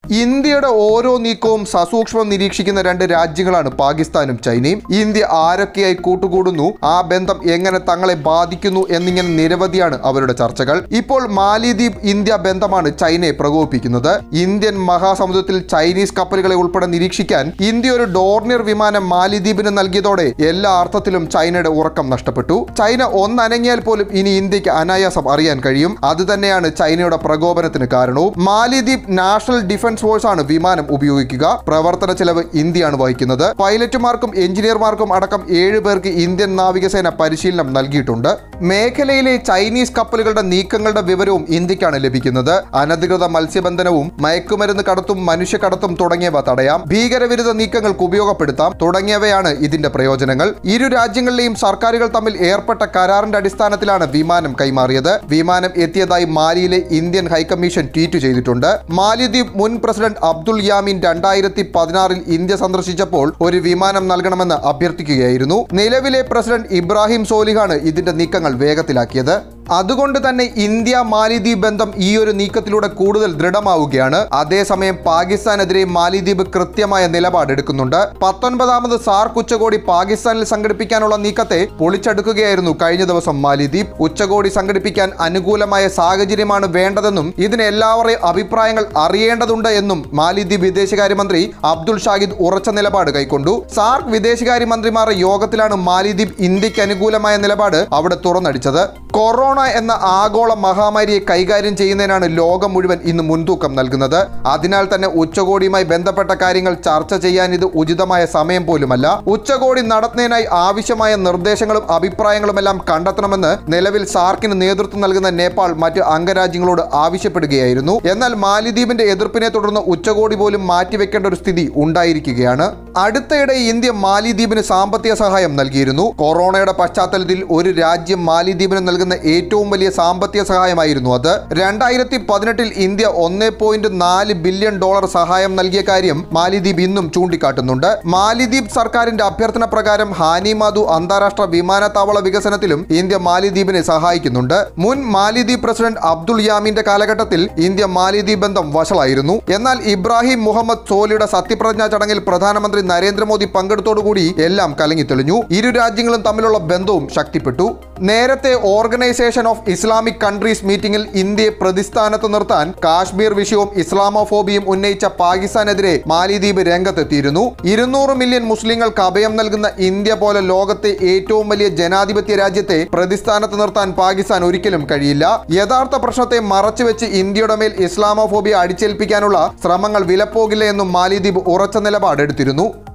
ഇന്ത്യയുടെ ഓരോ നീക്കവും സസൂക്ഷ്മം നിരീക്ഷിക്കുന്ന രണ്ട് രാജ്യങ്ങളാണ് പാകിസ്ഥാനും ചൈനയും ഇന്ത്യ ആരൊക്കെയായി കൂട്ടുകൂടുന്നു ആ ബന്ധം എങ്ങനെ തങ്ങളെ ബാധിക്കുന്നു എന്നിങ്ങനെ നിരവധിയാണ് അവരുടെ ചർച്ചകൾ ഇപ്പോൾ മാലിദ്വീപ് ഇന്ത്യ ബന്ധമാണ് ചൈനയെ പ്രകോപിപ്പിക്കുന്നത് ഇന്ത്യൻ മഹാസമുദ്രത്തിൽ ചൈനീസ് കപ്പലുകളെ ഉൾപ്പെടെ നിരീക്ഷിക്കാൻ ഇന്ത്യ ഒരു ഡോർണിയർ വിമാനം മാലിദ്വീപിന് നൽകിയതോടെ എല്ലാ അർത്ഥത്തിലും ചൈനയുടെ ഉറക്കം നഷ്ടപ്പെട്ടു ചൈന ഒന്നനങ്ങിയാൽ പോലും ഇനി ഇന്ത്യക്ക് അനായാസം അറിയാൻ കഴിയും അത് തന്നെയാണ് ചൈനയുടെ പ്രകോപനത്തിന് കാരണവും മാലിദ്വീപ് നാഷണൽ ഡിഫൻസ് ഫോഴ്സ് ആണ് വിമാനം ഉപയോഗിക്കുക പ്രവർത്തന ചെലവ് ഇന്ത്യയാണ് വഹിക്കുന്നത് പൈലറ്റുമാർക്കും എഞ്ചിനീയർമാർക്കും അടക്കം ഏഴ് പേർക്ക് ഇന്ത്യൻ നാവികസേന പരിശീലനം നൽകിയിട്ടുണ്ട് മേഖലയിലെ ചൈനീസ് കപ്പലുകളുടെ നീക്കങ്ങളുടെ വിവരവും ഇന്ത്യക്കാണ് ലഭിക്കുന്നത് അനധികൃത മത്സ്യബന്ധനവും മയക്കുമരുന്ന് കടത്തും മനുഷ്യക്കടത്തും തുടങ്ങിയവ തടയാം ഭീകരവിരുദ്ധ നീക്കങ്ങൾക്ക് ഉപയോഗപ്പെടുത്താം തുടങ്ങിയവയാണ് ഇതിന്റെ പ്രയോജനങ്ങൾ ഇരു രാജ്യങ്ങളിലെയും സർക്കാരുകൾ തമ്മിൽ ഏർപ്പെട്ട കരാറിന്റെ അടിസ്ഥാനത്തിലാണ് വിമാനം കൈമാറിയത് വിമാനം എത്തിയതായി മാലിയിലെ ഇന്ത്യൻ ഹൈക്കമ്മീഷൻ ട്വീറ്റ് ചെയ്തിട്ടുണ്ട് മാലിദ്വീപ് മുൻ പ്രസിഡന്റ് അബ്ദുൾ യാമീൻ രണ്ടായിരത്തി പതിനാറിൽ ഇന്ത്യ സന്ദർശിച്ചപ്പോൾ ഒരു വിമാനം നൽകണമെന്ന് അഭ്യർത്ഥിക്കുകയായിരുന്നു നിലവിലെ പ്രസിഡന്റ് ഇബ്രാഹിം സോലിഹാണ് ഇതിന്റെ നീക്കങ്ങൾ വേഗത്തിലാക്കിയത് അതുകൊണ്ട് തന്നെ ഇന്ത്യ മാലിദ്വീപ് ബന്ധം ഈ ഒരു നീക്കത്തിലൂടെ കൂടുതൽ ദൃഢമാവുകയാണ് അതേസമയം പാകിസ്ഥാനെതിരെ മാലിദ്വീപ് കൃത്യമായ നിലപാടെടുക്കുന്നുണ്ട് പത്തൊൻപതാമത് സാർക്ക് ഉച്ചകോടി പാകിസ്ഥാനിൽ സംഘടിപ്പിക്കാനുള്ള നീക്കത്തെ പൊളിച്ചെടുക്കുകയായിരുന്നു കഴിഞ്ഞ ദിവസം മാലിദ്വീപ് ഉച്ചകോടി സംഘടിപ്പിക്കാൻ അനുകൂലമായ സാഹചര്യമാണ് വേണ്ടതെന്നും ഇതിന് എല്ലാവരുടെയും അഭിപ്രായങ്ങൾ അറിയേണ്ടതുണ്ട് എന്നും മാലിദ്വീപ് വിദേശകാര്യമന്ത്രി അബ്ദുൾ ഷാഹിദ് ഉറച്ച നിലപാട് കൈക്കൊണ്ടു സാർക്ക് വിദേശകാര്യമന്ത്രിമാരുടെ യോഗത്തിലാണ് മാലിദ്വീപ് ഇന്ത്യക്ക് അനുകൂലമായ നിലപാട് അവിടെ തുറന്നടിച്ചത് കൊറോണ എന്ന ആഗോള മഹാമാരിയെ കൈകാര്യം ചെയ്യുന്നതിനാണ് ലോകം മുഴുവൻ ഇന്ന് മുൻതൂക്കം നൽകുന്നത് അതിനാൽ തന്നെ ഉച്ചകോടിയുമായി ബന്ധപ്പെട്ട കാര്യങ്ങൾ ചർച്ച ചെയ്യാൻ ഇത് ഉചിതമായ സമയം പോലുമല്ല ഉച്ചകോടി നടത്തുന്നതിനായി ആവശ്യമായ നിർദ്ദേശങ്ങളും അഭിപ്രായങ്ങളുമെല്ലാം കണ്ടെത്തണമെന്ന് നിലവിൽ സാർക്കിന് നേതൃത്വം നൽകുന്ന നേപ്പാൾ മറ്റ് അംഗരാജ്യങ്ങളോട് ആവശ്യപ്പെടുകയായിരുന്നു എന്നാൽ മാലിദ്വീപിന്റെ എതിർപ്പിനെ തുടർന്ന് ഉച്ചകോടി പോലും മാറ്റിവെക്കേണ്ട ഒരു സ്ഥിതി ഉണ്ടായിരിക്കുകയാണ് അടുത്തയിടെ ഇന്ത്യ മാലിദ്വീപിന് സാമ്പത്തിക സഹായം നൽകിയിരുന്നു കൊറോണയുടെ പശ്ചാത്തലത്തിൽ ഒരു രാജ്യം മാലിദ്വീപിന് നൽകുന്ന ഏറ്റവും വലിയ സാമ്പത്തിക സഹായമായിരുന്നു അത് രണ്ടായിരത്തി പതിനെട്ടിൽ ഇന്ത്യ ഒന്നേ പോയിന്റ് നാല് ബില്യൺ ഡോളർ സഹായം നൽകിയ കാര്യം മാലിദ്വീപ് ഇന്നും ചൂണ്ടിക്കാട്ടുന്നുണ്ട് മാലിദ്വീപ് സർക്കാരിന്റെ അഭ്യർത്ഥന പ്രകാരം ഹാനിമാതു അന്താരാഷ്ട്ര വിമാനത്താവള വികസനത്തിലും ഇന്ത്യ മാലിദ്വീപിനെ സഹായിക്കുന്നുണ്ട് മുൻ മാലിദ്വീപ് പ്രസിഡന്റ് അബ്ദുൾ യാമിന്റെ കാലഘട്ടത്തിൽ ഇന്ത്യ മാലിദ്വീപ് ബന്ധം വഷളായിരുന്നു എന്നാൽ ഇബ്രാഹിം മുഹമ്മദ് സോലിയുടെ സത്യപ്രതിജ്ഞാ ചടങ്ങിൽ പ്രധാനമന്ത്രി നരേന്ദ്രമോദി പങ്കെടുത്തോടുകൂടി എല്ലാം കലങ്ങിത്തെളിഞ്ഞു ഇരു രാജ്യങ്ങളും തമ്മിലുള്ള ബന്ധവും ശക്തിപ്പെട്ടു നേരത്തെ ഓർഗനൈസേഷൻ ഓഫ് ഇസ്ലാമിക് കൺട്രീസ് മീറ്റിംഗിൽ ഇന്ത്യയെ പ്രതിസ്ഥാനത്ത് നിർത്താൻ കാശ്മീർ വിഷയവും ഇസ്ലാമോഫോബിയും ഉന്നയിച്ച പാകിസ്ഥാനെതിരെ മാലിദ്വീപ് രംഗത്തെത്തിയിരുന്നു ഇരുന്നൂറ് മില്യൺ മുസ്ലിങ്ങൾക്ക് അഭയം നൽകുന്ന ഇന്ത്യ പോലെ ലോകത്തെ ഏറ്റവും വലിയ ജനാധിപത്യ രാജ്യത്തെ പ്രതിസ്ഥാനത്ത് നിർത്താൻ പാകിസ്ഥാൻ ഒരിക്കലും കഴിയില്ല യഥാർത്ഥ പ്രശ്നത്തെ മറച്ചുവെച്ച് ഇന്ത്യയുടെ മേൽ ഇസ്ലാമോഫോബിയ അടിച്ചേൽപ്പിക്കാനുള്ള ശ്രമങ്ങൾ വിലപ്പോകില്ല എന്നും മാലിദ്വീപ് ഉറച്ച നിലപാടെടുത്തിരുന്നു